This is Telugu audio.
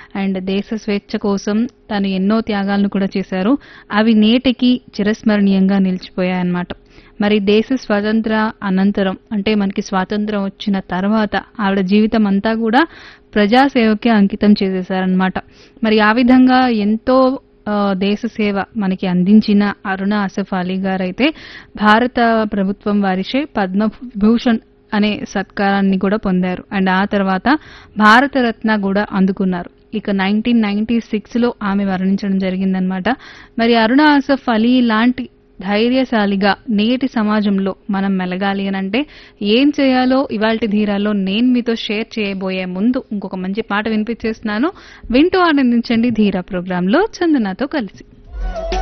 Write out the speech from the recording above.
అండ్ దేశ స్వేచ్ఛ కోసం తను ఎన్నో త్యాగాలను కూడా చేశారు అవి నేటికి చిరస్మరణీయంగా నిలిచిపోయాయన్నమాట మరి దేశ స్వాతంత్ర అనంతరం అంటే మనకి స్వాతంత్రం వచ్చిన తర్వాత ఆవిడ జీవితం అంతా కూడా ప్రజాసేవకే అంకితం చేసేశారనమాట మరి ఆ విధంగా ఎంతో ఆ, దేశ సేవ మనకి అందించిన అరుణ అసఫ్ అలీ గారైతే భారత ప్రభుత్వం వారిచే పద్మభూషణ్ అనే సత్కారాన్ని కూడా పొందారు అండ్ ఆ తర్వాత భారతరత్న కూడా అందుకున్నారు ఇక నైన్టీన్ నైన్టీ సిక్స్లో ఆమె మరణించడం జరిగిందనమాట మరి అరుణ అసఫ్ అలీ లాంటి ధైర్యశాలిగా నేటి సమాజంలో మనం మెలగాలి అని అంటే ఏం చేయాలో ఇవాల్టి ధీరాలో నేను మీతో షేర్ చేయబోయే ముందు ఇంకొక మంచి పాట వినిపించేస్తున్నాను వింటూ ఆనందించండి ధీరా ప్రోగ్రాంలో చందనాతో కలిసి